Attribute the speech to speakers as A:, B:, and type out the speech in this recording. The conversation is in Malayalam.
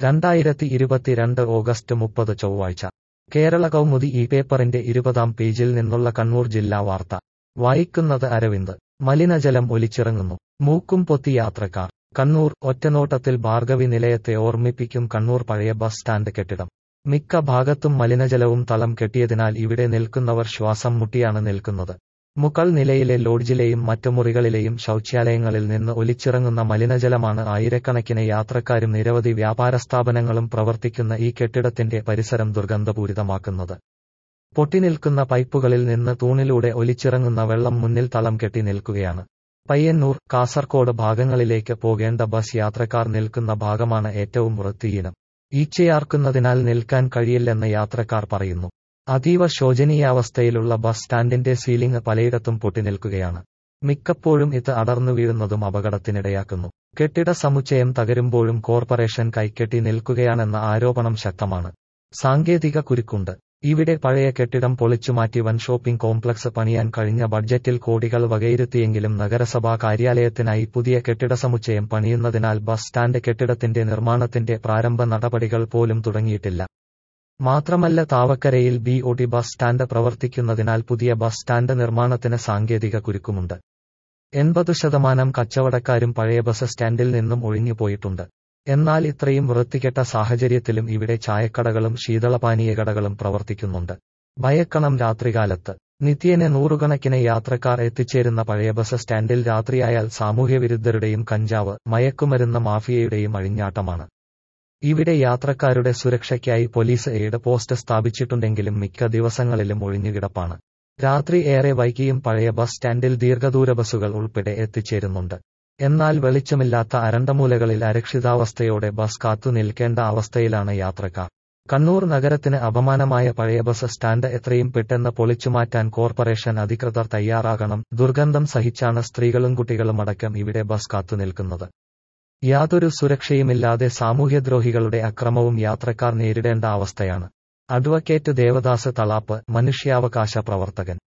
A: രണ്ടായിരത്തി ഇരുപത്തിരണ്ട് ഓഗസ്റ്റ് മുപ്പത് ചൊവ്വാഴ്ച കേരള കൗമുദി ഈ പേപ്പറിന്റെ ഇരുപതാം പേജിൽ നിന്നുള്ള കണ്ണൂർ ജില്ലാ വാർത്ത വായിക്കുന്നത് അരവിന്ദ് മലിനജലം ഒലിച്ചിറങ്ങുന്നു മൂക്കും പൊത്തി യാത്രക്കാർ കണ്ണൂർ ഒറ്റനോട്ടത്തിൽ ഭാർഗവി നിലയത്തെ ഓർമ്മിപ്പിക്കും കണ്ണൂർ പഴയ ബസ് സ്റ്റാൻഡ് കെട്ടിടം മിക്ക ഭാഗത്തും മലിനജലവും തളം കെട്ടിയതിനാൽ ഇവിടെ നിൽക്കുന്നവർ ശ്വാസം മുട്ടിയാണ് നിൽക്കുന്നത് മുകൾ നിലയിലെ ലോഡ്ജിലെയും മറ്റു മുറികളിലെയും ശൗചാലയങ്ങളിൽ നിന്ന് ഒലിച്ചിറങ്ങുന്ന മലിനജലമാണ് ആയിരക്കണക്കിന് യാത്രക്കാരും നിരവധി വ്യാപാര സ്ഥാപനങ്ങളും പ്രവർത്തിക്കുന്ന ഈ കെട്ടിടത്തിന്റെ പരിസരം ദുർഗന്ധപൂരിതമാക്കുന്നത് പൊട്ടിനിൽക്കുന്ന പൈപ്പുകളിൽ നിന്ന് തൂണിലൂടെ ഒലിച്ചിറങ്ങുന്ന വെള്ളം മുന്നിൽ തളം കെട്ടി നിൽക്കുകയാണ് പയ്യന്നൂർ കാസർകോട് ഭാഗങ്ങളിലേക്ക് പോകേണ്ട ബസ് യാത്രക്കാർ നിൽക്കുന്ന ഭാഗമാണ് ഏറ്റവും വൃത്തിഹീനം ഈച്ചയാർക്കുന്നതിനാൽ നിൽക്കാൻ കഴിയില്ലെന്ന് യാത്രക്കാർ പറയുന്നു അതീവ ശോചനീയാവസ്ഥയിലുള്ള ബസ് സ്റ്റാൻഡിന്റെ സീലിംഗ് പലയിടത്തും പൊട്ടിനിൽക്കുകയാണ് മിക്കപ്പോഴും ഇത് അടർന്നു വീഴുന്നതും അപകടത്തിനിടയാക്കുന്നു കെട്ടിട സമുച്ചയം തകരുമ്പോഴും കോർപ്പറേഷൻ കൈക്കെട്ടി നിൽക്കുകയാണെന്ന ആരോപണം ശക്തമാണ് സാങ്കേതിക കുരുക്കുണ്ട് ഇവിടെ പഴയ കെട്ടിടം പൊളിച്ചുമാറ്റി വൻ ഷോപ്പിംഗ് കോംപ്ലക്സ് പണിയാൻ കഴിഞ്ഞ ബഡ്ജറ്റിൽ കോടികൾ വകയിരുത്തിയെങ്കിലും നഗരസഭാ കാര്യാലയത്തിനായി പുതിയ കെട്ടിട സമുച്ചയം പണിയുന്നതിനാൽ ബസ് സ്റ്റാൻഡ് കെട്ടിടത്തിന്റെ നിർമ്മാണത്തിന്റെ പ്രാരംഭ നടപടികൾ പോലും തുടങ്ങിയിട്ടില്ല മാത്രമല്ല താവക്കരയിൽ B O T bus stand പ്രവർത്തിക്കുന്നതിനാൽ പുതിയ ബസ് സ്റ്റാൻഡ് നിർമ്മാണത്തിന് സാങ്കേതിക കുരുക്കുമുണ്ട് എൺപത് ശതമാനം കച്ചവടക്കാരും പഴയ ബസ് സ്റ്റാൻഡിൽ നിന്നും ഒഴിഞ്ഞുപോയിട്ടുണ്ട് എന്നാൽ ഇത്രയും വൃത്തികെട്ട സാഹചര്യത്തിലും ഇവിടെ ചായക്കടകളും ശീതളപാനീയ കടകളും പ്രവർത്തിക്കുന്നുണ്ട് ഭയക്കണം രാത്രികാലത്ത് നിത്യേന നൂറുകണക്കിന് യാത്രക്കാർ എത്തിച്ചേരുന്ന പഴയ ബസ് സ്റ്റാൻഡിൽ രാത്രിയായാൽ സാമൂഹ്യവിരുദ്ധരുടെയും കഞ്ചാവ് മയക്കുമരുന്ന് മാഫിയയുടെയും അഴിഞ്ഞാട്ടമാണ് ഇവിടെ യാത്രക്കാരുടെ സുരക്ഷയ്ക്കായി പോലീസ് എയ്ഡ് പോസ്റ്റ് സ്ഥാപിച്ചിട്ടുണ്ടെങ്കിലും മിക്ക ദിവസങ്ങളിലും ഒഴിഞ്ഞുകിടപ്പാണ് രാത്രി ഏറെ വൈകിയും പഴയ ബസ് സ്റ്റാൻഡിൽ ദീർഘദൂര ബസ്സുകൾ ഉൾപ്പെടെ എത്തിച്ചേരുന്നുണ്ട് എന്നാൽ വെളിച്ചമില്ലാത്ത അരണ്ടമൂലകളിൽ അരക്ഷിതാവസ്ഥയോടെ ബസ് കാത്തു നിൽക്കേണ്ട അവസ്ഥയിലാണ് യാത്രക്കാർ കണ്ണൂർ നഗരത്തിന് അപമാനമായ പഴയ ബസ് സ്റ്റാൻഡ് എത്രയും പെട്ടെന്ന് പൊളിച്ചുമാറ്റാൻ കോർപ്പറേഷൻ അധികൃതർ തയ്യാറാകണം ദുർഗന്ധം സഹിച്ചാണ് സ്ത്രീകളും കുട്ടികളും അടക്കം ഇവിടെ ബസ് കാത്തു നിൽക്കുന്നത് യാതൊരു സുരക്ഷയുമില്ലാതെ സാമൂഹ്യദ്രോഹികളുടെ അക്രമവും യാത്രക്കാർ നേരിടേണ്ട അവസ്ഥയാണ് അഡ്വക്കേറ്റ് ദേവദാസ് തളാപ്പ് മനുഷ്യാവകാശ പ്രവർത്തകൻ